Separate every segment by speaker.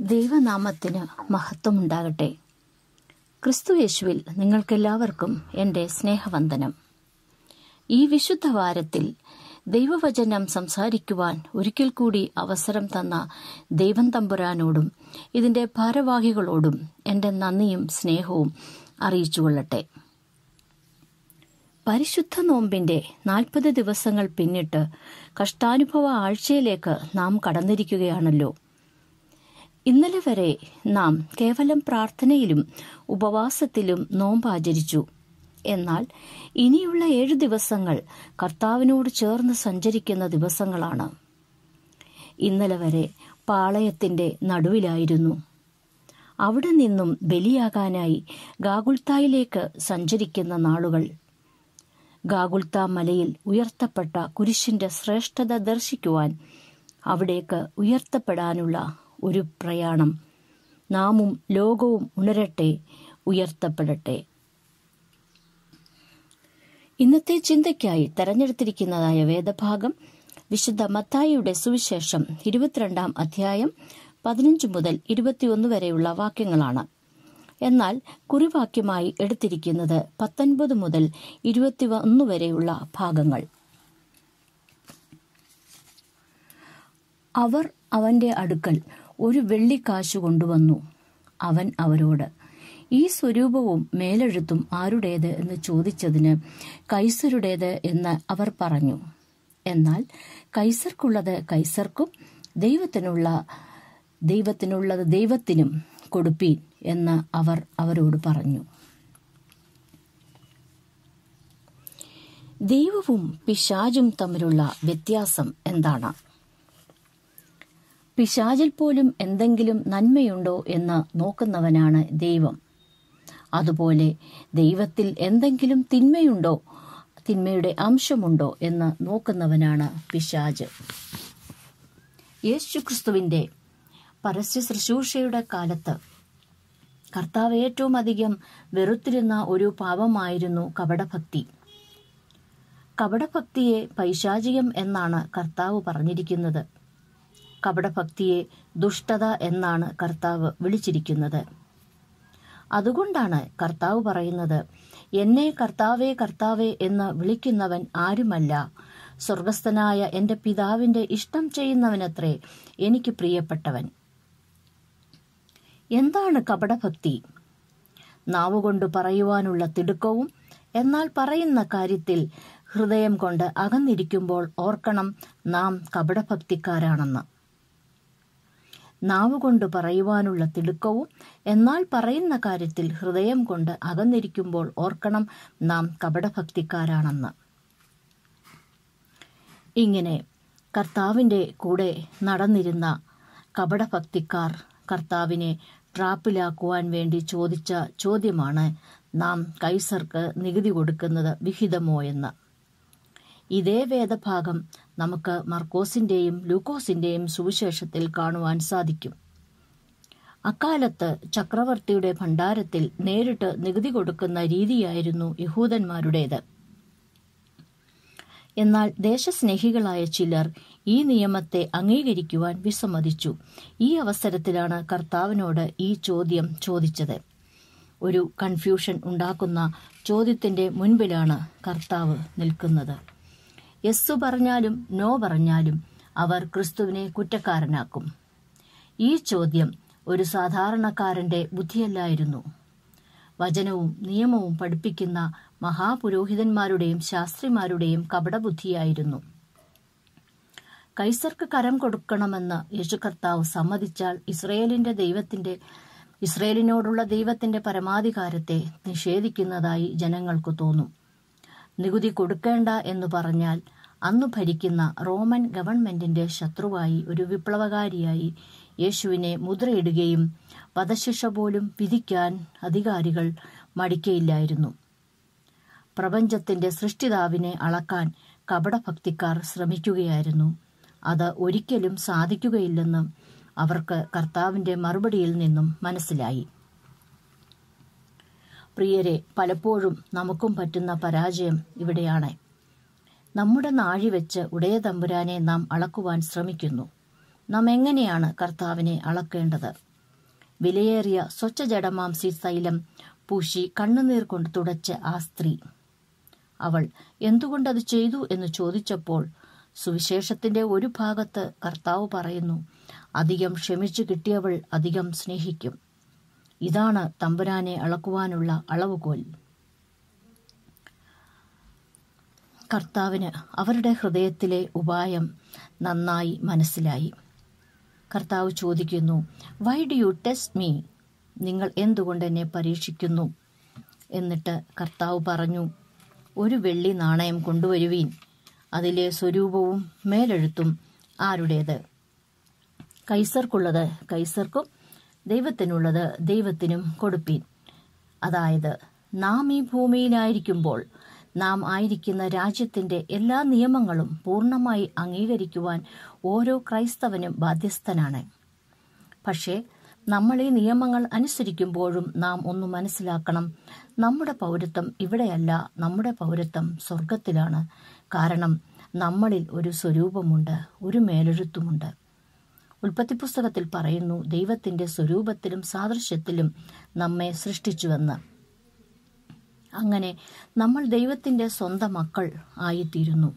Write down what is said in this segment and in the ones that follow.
Speaker 1: ദൈവനാമത്തിന് മഹത്വമുണ്ടാകട്ടെ ക്രിസ്തുയേശുവിൽ നിങ്ങൾക്കെല്ലാവർക്കും എൻ്റെ സ്നേഹവന്ദനം ഈ വിശുദ്ധ വാരത്തിൽ ദൈവവചനം സംസാരിക്കുവാൻ ഒരിക്കൽ കൂടി അവസരം തന്ന ദൈവം തമ്പുരാനോടും ഇതിന്റെ ഭാരവാഹികളോടും എൻ്റെ നന്ദിയും സ്നേഹവും അറിയിച്ചുകൊള്ളട്ടെ പരിശുദ്ധ നോമ്പിന്റെ നാൽപ്പത് ദിവസങ്ങൾ പിന്നിട്ട് കഷ്ടാനുഭവ ആഴ്ചയിലേക്ക് നാം കടന്നിരിക്കുകയാണല്ലോ ഇന്നലെ വരെ നാം കേവലം പ്രാർത്ഥനയിലും ഉപവാസത്തിലും നോമ്പാചരിച്ചു എന്നാൽ ഇനിയുള്ള ഏഴു ദിവസങ്ങൾ കർത്താവിനോട് ചേർന്ന് സഞ്ചരിക്കുന്ന ദിവസങ്ങളാണ് ഇന്നലെ വരെ പാളയത്തിന്റെ നടുവിലായിരുന്നു അവിടെ നിന്നും ബലിയാകാനായി ഗാഗുൽത്തായിലേക്ക് സഞ്ചരിക്കുന്ന നാളുകൾ ഗാഗുൽത്ത മലയിൽ ഉയർത്തപ്പെട്ട കുരിശിന്റെ ശ്രേഷ്ഠത ദർശിക്കുവാൻ അവിടേക്ക് ഉയർത്തപ്പെടാനുള്ള ഒരു പ്രയാണം നാമും ലോകവും ഉണരട്ടെ ഉയർത്തപ്പെടട്ടെ ഇന്നത്തെ ചിന്തയ്ക്കായി തെരഞ്ഞെടുത്തിരിക്കുന്നതായ വേദഭാഗം വിശുദ്ധ മത്തായിയുടെ സുവിശേഷം ഇരുപത്തിരണ്ടാം അധ്യായം പതിനഞ്ച് മുതൽ ഇരുപത്തിയൊന്ന് വരെയുള്ള വാക്യങ്ങളാണ് എന്നാൽ കുറിവാക്യമായി എടുത്തിരിക്കുന്നത് പത്തൊൻപത് മുതൽ ഇരുപത്തിയൊന്ന് വരെയുള്ള ഭാഗങ്ങൾ അവർ അവന്റെ അടുക്കൽ ഒരു വെള്ളിക്കാശു കൊണ്ടുവന്നു അവൻ അവരോട് ഈ സ്വരൂപവും മേലെഴുത്തും ആരുടേത് എന്ന് ചോദിച്ചതിന് കൈസരുടേത് എന്ന് അവർ പറഞ്ഞു എന്നാൽ കൈസർക്കുള്ളത് കൈസർക്കും ദൈവത്തിനുള്ള ദൈവത്തിനുള്ളത് ദൈവത്തിനും കൊടുപ്പീൻ എന്ന് അവർ അവരോട് പറഞ്ഞു ദൈവവും പിശാചും തമ്മിലുള്ള വ്യത്യാസം എന്താണ് പിശാചിൽ പോലും എന്തെങ്കിലും നന്മയുണ്ടോ എന്ന് നോക്കുന്നവനാണ് ദൈവം അതുപോലെ ദൈവത്തിൽ എന്തെങ്കിലും തിന്മയുണ്ടോ തിന്മയുടെ അംശമുണ്ടോ എന്ന് നോക്കുന്നവനാണ് പിശാജ് യേശുക്രിസ്തുവിന്റെ പരസ്യ ശുശ്രൂഷയുടെ കാലത്ത് കർത്താവ് ഏറ്റവും അധികം വെറുത്തിരുന്ന ഒരു പാപമായിരുന്നു കപടഭക്തി കപടഭക്തിയെ പൈശാചികം എന്നാണ് കർത്താവ് പറഞ്ഞിരിക്കുന്നത് കപടഭക്തിയെ ദുഷ്ടത എന്നാണ് കർത്താവ് വിളിച്ചിരിക്കുന്നത് അതുകൊണ്ടാണ് കർത്താവ് പറയുന്നത് എന്നെ കർത്താവേ കർത്താവേ എന്ന് വിളിക്കുന്നവൻ ആരുമല്ല സ്വർഗസ്ഥനായ എന്റെ പിതാവിന്റെ ഇഷ്ടം ചെയ്യുന്നവനത്രേ എനിക്ക് പ്രിയപ്പെട്ടവൻ എന്താണ് കപടഭക്തി നാവുകൊണ്ട് പറയുവാനുള്ള തിടുക്കവും എന്നാൽ പറയുന്ന കാര്യത്തിൽ ഹൃദയം കൊണ്ട് അകന്നിരിക്കുമ്പോൾ ഓർക്കണം നാം കപടഭക്തിക്കാരാണെന്ന് നാവുകൊണ്ട് പറയുവാനുള്ള തിടുക്കവും എന്നാൽ പറയുന്ന കാര്യത്തിൽ ഹൃദയം കൊണ്ട് അകന്നിരിക്കുമ്പോൾ ഓർക്കണം നാം കപടഭക്തിക്കാരാണെന്ന് ഇങ്ങനെ കർത്താവിന്റെ കൂടെ നടന്നിരുന്ന കപടഭക്തിക്കാർ കർത്താവിനെ ട്രാപ്പിലാക്കുവാൻ വേണ്ടി ചോദിച്ച ചോദ്യമാണ് നാം കൈസർക്ക് നികുതി കൊടുക്കുന്നത് വിഹിതമോ എന്ന് ഇതേ വേദഭാഗം നമുക്ക് മർക്കോസിന്റെയും ലൂക്കോസിന്റെയും സുവിശേഷത്തിൽ കാണുവാൻ സാധിക്കും അക്കാലത്ത് ചക്രവർത്തിയുടെ ഭണ്ഡാരത്തിൽ നേരിട്ട് നികുതി കൊടുക്കുന്ന രീതിയായിരുന്നു യഹൂദന്മാരുടേത് എന്നാൽ ദേശസ്നേഹികളായ ചിലർ ഈ നിയമത്തെ അംഗീകരിക്കുവാൻ വിസമ്മതിച്ചു ഈ അവസരത്തിലാണ് കർത്താവിനോട് ഈ ചോദ്യം ചോദിച്ചത് ഒരു കൺഫ്യൂഷൻ ഉണ്ടാക്കുന്ന ചോദ്യത്തിന്റെ മുൻപിലാണ് കർത്താവ് നിൽക്കുന്നത് യെസ്സു പറഞ്ഞാലും നോ പറഞ്ഞാലും അവർ ക്രിസ്തുവിനെ കുറ്റക്കാരനാക്കും ഈ ചോദ്യം ഒരു സാധാരണക്കാരന്റെ ബുദ്ധിയല്ലായിരുന്നു വചനവും നിയമവും പഠിപ്പിക്കുന്ന മഹാപുരോഹിതന്മാരുടെയും ശാസ്ത്രിമാരുടെയും കപടബുദ്ധിയായിരുന്നു കൈസർക്ക് കരം കൊടുക്കണമെന്ന് യേശു കർത്താവ് സമ്മതിച്ചാൽ ഇസ്രയേലിന്റെ ദൈവത്തിന്റെ ഇസ്രയേലിനോടുള്ള ദൈവത്തിന്റെ പരമാധികാരത്തെ നിഷേധിക്കുന്നതായി ജനങ്ങൾക്ക് തോന്നും നികുതി കൊടുക്കേണ്ട എന്ന് പറഞ്ഞാൽ അന്ന് ഭരിക്കുന്ന റോമൻ ഗവൺമെന്റിന്റെ ശത്രുവായി ഒരു വിപ്ലവകാരിയായി യേശുവിനെ മുദ്രയിടുകയും വധശിക്ഷ പോലും വിധിക്കാൻ അധികാരികൾ മടിക്കയില്ലായിരുന്നു പ്രപഞ്ചത്തിന്റെ സൃഷ്ടിതാവിനെ അളക്കാൻ കപടഭക്തിക്കാർ ശ്രമിക്കുകയായിരുന്നു അത് ഒരിക്കലും സാധിക്കുകയില്ലെന്ന് അവർക്ക് കർത്താവിന്റെ മറുപടിയിൽ നിന്നും മനസ്സിലായി പ്രിയരെ പലപ്പോഴും നമുക്കും പറ്റുന്ന പരാജയം ഇവിടെയാണ് നമ്മുടെ നാഴി വെച്ച് ഉടയ തമ്പുരാനെ നാം അളക്കുവാൻ ശ്രമിക്കുന്നു നാം എങ്ങനെയാണ് കർത്താവിനെ അളക്കേണ്ടത് വിലയേറിയ സ്വച്ഛ ജഡമാംസി തൈലം പൂശി കണ്ണുനീർ കൊണ്ട് തുടച്ച ആ സ്ത്രീ അവൾ എന്തുകൊണ്ടത് ചെയ്തു എന്ന് ചോദിച്ചപ്പോൾ സുവിശേഷത്തിന്റെ ഒരു ഭാഗത്ത് കർത്താവ് പറയുന്നു അധികം ക്ഷമിച്ചു കിട്ടിയവൾ അധികം സ്നേഹിക്കും ഇതാണ് തമ്പുരാനെ അളക്കുവാനുള്ള അളവുകോൽ കർത്താവിന് അവരുടെ ഹൃദയത്തിലെ ഉപായം നന്നായി മനസ്സിലായി കർത്താവ് ചോദിക്കുന്നു why do you test me നിങ്ങൾ എന്തുകൊണ്ട് എന്നെ പരീക്ഷിക്കുന്നു എന്നിട്ട് കർത്താവ് പറഞ്ഞു ഒരു വെള്ളി നാണയം കൊണ്ടുവരുവീൻ അതിലെ സ്വരൂപവും മേലെഴുത്തും ആരുടേത് കൈസർക്കുള്ളത് കൈസർക്കും ദൈവത്തിനുള്ളത് ദൈവത്തിനും കൊടുപ്പീൻ അതായത് നാം ഈ ഭൂമിയിലായിരിക്കുമ്പോൾ നാം ആയിരിക്കുന്ന രാജ്യത്തിന്റെ എല്ലാ നിയമങ്ങളും പൂർണ്ണമായി അംഗീകരിക്കുവാൻ ഓരോ ക്രൈസ്തവനും ബാധ്യസ്ഥനാണ് പക്ഷേ നമ്മൾ ഈ നിയമങ്ങൾ അനുസരിക്കുമ്പോഴും നാം ഒന്ന് മനസ്സിലാക്കണം നമ്മുടെ പൗരത്വം ഇവിടെയല്ല നമ്മുടെ പൗരത്വം സ്വർഗത്തിലാണ് കാരണം നമ്മളിൽ ഒരു സ്വരൂപമുണ്ട് ഒരു മേലെഴുത്തുമുണ്ട് ഉൽപ്പത്തി പുസ്തകത്തിൽ പറയുന്നു ദൈവത്തിന്റെ സ്വരൂപത്തിലും സാദൃശ്യത്തിലും നമ്മെ സൃഷ്ടിച്ചുവെന്ന് അങ്ങനെ നമ്മൾ ദൈവത്തിന്റെ സ്വന്തം മക്കൾ ആയിത്തീരുന്നു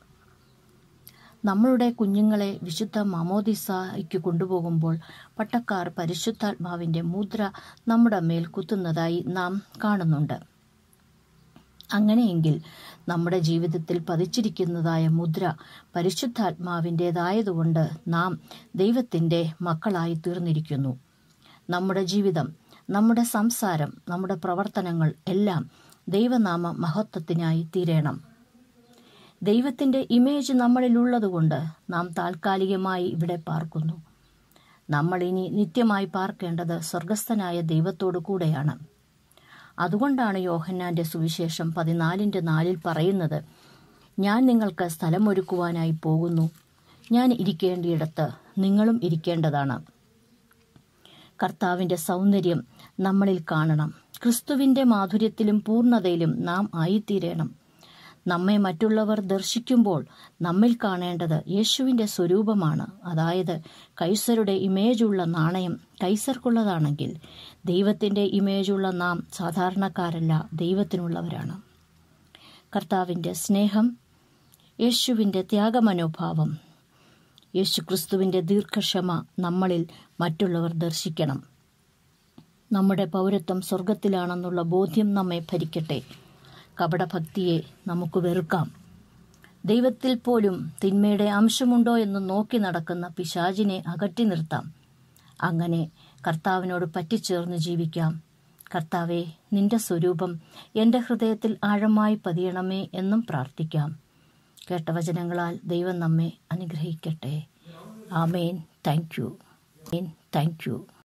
Speaker 1: നമ്മളുടെ കുഞ്ഞുങ്ങളെ വിശുദ്ധ മാമോദിസായ്ക്ക് കൊണ്ടുപോകുമ്പോൾ പട്ടക്കാർ പരിശുദ്ധാത്മാവിന്റെ മുദ്ര നമ്മുടെ മേൽ കുത്തുന്നതായി നാം കാണുന്നുണ്ട് അങ്ങനെയെങ്കിൽ നമ്മുടെ ജീവിതത്തിൽ പതിച്ചിരിക്കുന്നതായ മുദ്ര പരിശുദ്ധാത്മാവിൻ്റെതായതുകൊണ്ട് നാം ദൈവത്തിൻ്റെ മക്കളായി തീർന്നിരിക്കുന്നു നമ്മുടെ ജീവിതം നമ്മുടെ സംസാരം നമ്മുടെ പ്രവർത്തനങ്ങൾ എല്ലാം ദൈവനാമ മഹത്വത്തിനായി തീരണം ദൈവത്തിന്റെ ഇമേജ് നമ്മളിലുള്ളതുകൊണ്ട് നാം താൽക്കാലികമായി ഇവിടെ പാർക്കുന്നു നമ്മൾ ഇനി നിത്യമായി പാർക്കേണ്ടത് സ്വർഗസ്ഥനായ ദൈവത്തോടു കൂടെയാണ് അതുകൊണ്ടാണ് യോഹന്നാന്റെ സുവിശേഷം പതിനാലിന്റെ നാലിൽ പറയുന്നത് ഞാൻ നിങ്ങൾക്ക് സ്ഥലമൊരുക്കുവാനായി പോകുന്നു ഞാൻ ഇരിക്കേണ്ടിയിടത്ത് നിങ്ങളും ഇരിക്കേണ്ടതാണ് കർത്താവിന്റെ സൗന്ദര്യം നമ്മളിൽ കാണണം ക്രിസ്തുവിന്റെ മാധുര്യത്തിലും പൂർണ്ണതയിലും നാം ആയിത്തീരണം നമ്മെ മറ്റുള്ളവർ ദർശിക്കുമ്പോൾ നമ്മിൽ കാണേണ്ടത് യേശുവിന്റെ സ്വരൂപമാണ് അതായത് കൈസരുടെ ഇമേജുള്ള നാണയം കൈസർക്കുള്ളതാണെങ്കിൽ ദൈവത്തിന്റെ ഇമേജുള്ള നാം സാധാരണക്കാരല്ല ദൈവത്തിനുള്ളവരാണ് കർത്താവിന്റെ സ്നേഹം യേശുവിന്റെ ത്യാഗമനോഭാവം യേശു ക്രിസ്തുവിന്റെ ദീർഘക്ഷമ നമ്മളിൽ മറ്റുള്ളവർ ദർശിക്കണം നമ്മുടെ പൗരത്വം സ്വർഗത്തിലാണെന്നുള്ള ബോധ്യം നമ്മെ ഭരിക്കട്ടെ കപടഭക്തിയെ നമുക്ക് വെറുക്കാം ദൈവത്തിൽ പോലും തിന്മയുടെ അംശമുണ്ടോ എന്ന് നോക്കി നടക്കുന്ന പിശാചിനെ അകറ്റി നിർത്താം അങ്ങനെ കർത്താവിനോട് പറ്റിച്ചേർന്ന് ജീവിക്കാം കർത്താവെ നിന്റെ സ്വരൂപം എൻ്റെ ഹൃദയത്തിൽ ആഴമായി പതിയണമേ എന്നും പ്രാർത്ഥിക്കാം കേട്ട വചനങ്ങളാൽ ദൈവം നമ്മെ അനുഗ്രഹിക്കട്ടെ ആമേൻ താങ്ക് യു താങ്ക് യു